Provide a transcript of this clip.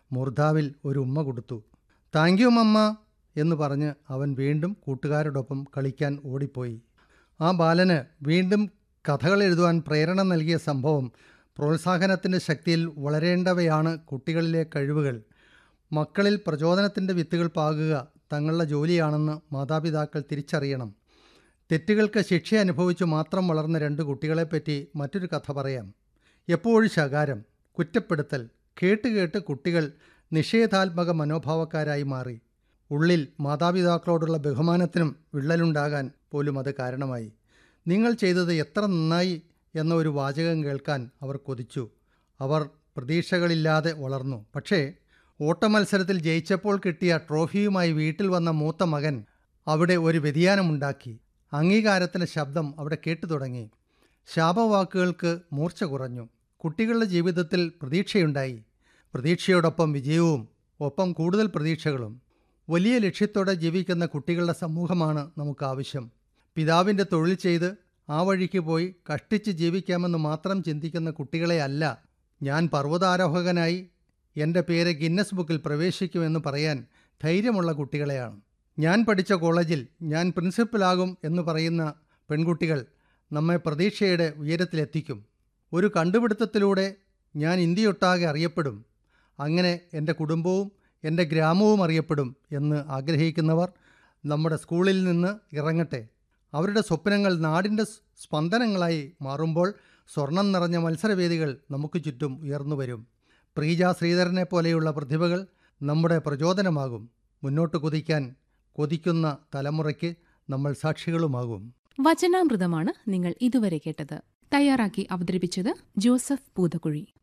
മൂർധാവിൽ ഒരു ഉമ്മ കൊടുത്തു താങ്ക് യു മമ്മ എന്ന് പറഞ്ഞ് അവൻ വീണ്ടും കൂട്ടുകാരോടൊപ്പം കളിക്കാൻ ഓടിപ്പോയി ആ ബാലന് വീണ്ടും കഥകൾ എഴുതുവാൻ പ്രേരണ നൽകിയ സംഭവം പ്രോത്സാഹനത്തിൻ്റെ ശക്തിയിൽ വളരേണ്ടവയാണ് കുട്ടികളിലെ കഴിവുകൾ മക്കളിൽ പ്രചോദനത്തിൻ്റെ വിത്തുകൾ പാകുക തങ്ങളുടെ ജോലിയാണെന്ന് മാതാപിതാക്കൾ തിരിച്ചറിയണം തെറ്റുകൾക്ക് ശിക്ഷ അനുഭവിച്ചു മാത്രം വളർന്ന രണ്ട് കുട്ടികളെപ്പറ്റി മറ്റൊരു കഥ പറയാം എപ്പോഴും ശകാരം കുറ്റപ്പെടുത്തൽ കേട്ട് കേട്ട് കുട്ടികൾ നിഷേധാത്മക മനോഭാവക്കാരായി മാറി ഉള്ളിൽ മാതാപിതാക്കളോടുള്ള ബഹുമാനത്തിനും വിള്ളലുണ്ടാകാൻ പോലും അത് കാരണമായി നിങ്ങൾ ചെയ്തത് എത്ര നന്നായി എന്ന ഒരു വാചകം കേൾക്കാൻ അവർ കൊതിച്ചു അവർ പ്രതീക്ഷകളില്ലാതെ വളർന്നു പക്ഷേ ഓട്ടമത്സരത്തിൽ ജയിച്ചപ്പോൾ കിട്ടിയ ട്രോഫിയുമായി വീട്ടിൽ വന്ന മൂത്ത മകൻ അവിടെ ഒരു വ്യതിയാനമുണ്ടാക്കി അംഗീകാരത്തിൻ്റെ ശബ്ദം അവിടെ കേട്ടു തുടങ്ങി ശാപവാക്കുകൾക്ക് മൂർച്ച കുറഞ്ഞു കുട്ടികളുടെ ജീവിതത്തിൽ പ്രതീക്ഷയുണ്ടായി പ്രതീക്ഷയോടൊപ്പം വിജയവും ഒപ്പം കൂടുതൽ പ്രതീക്ഷകളും വലിയ ലക്ഷ്യത്തോടെ ജീവിക്കുന്ന കുട്ടികളുടെ സമൂഹമാണ് നമുക്ക് ആവശ്യം പിതാവിൻ്റെ തൊഴിൽ ചെയ്ത് ആ വഴിക്ക് പോയി കഷ്ടിച്ച് ജീവിക്കാമെന്ന് മാത്രം ചിന്തിക്കുന്ന കുട്ടികളെ അല്ല ഞാൻ പർവ്വതാരോഹകനായി എൻ്റെ പേര് ഗിന്നസ് ബുക്കിൽ പ്രവേശിക്കുമെന്ന് പറയാൻ ധൈര്യമുള്ള കുട്ടികളെയാണ് ഞാൻ പഠിച്ച കോളേജിൽ ഞാൻ പ്രിൻസിപ്പലാകും എന്ന് പറയുന്ന പെൺകുട്ടികൾ നമ്മെ പ്രതീക്ഷയുടെ ഉയരത്തിലെത്തിക്കും ഒരു കണ്ടുപിടുത്തത്തിലൂടെ ഞാൻ ഇന്ത്യയൊട്ടാകെ അറിയപ്പെടും അങ്ങനെ എൻ്റെ കുടുംബവും എൻ്റെ ഗ്രാമവും അറിയപ്പെടും എന്ന് ആഗ്രഹിക്കുന്നവർ നമ്മുടെ സ്കൂളിൽ നിന്ന് ഇറങ്ങട്ടെ അവരുടെ സ്വപ്നങ്ങൾ നാടിൻ്റെ സ് സ്പന്ദനങ്ങളായി മാറുമ്പോൾ സ്വർണം നിറഞ്ഞ മത്സരവേദികൾ നമുക്ക് ചുറ്റും ഉയർന്നു വരും പ്രീജ ശ്രീധരനെ പോലെയുള്ള പ്രതിഭകൾ നമ്മുടെ പ്രചോദനമാകും മുന്നോട്ട് കുതിക്കാൻ കൊതിക്കുന്ന തലമുറയ്ക്ക് നമ്മൾ സാക്ഷികളുമാകും വചനാമൃതമാണ് നിങ്ങൾ ഇതുവരെ കേട്ടത് തയ്യാറാക്കി അവതരിപ്പിച്ചത് ജോസഫ് പൂതക്കുഴി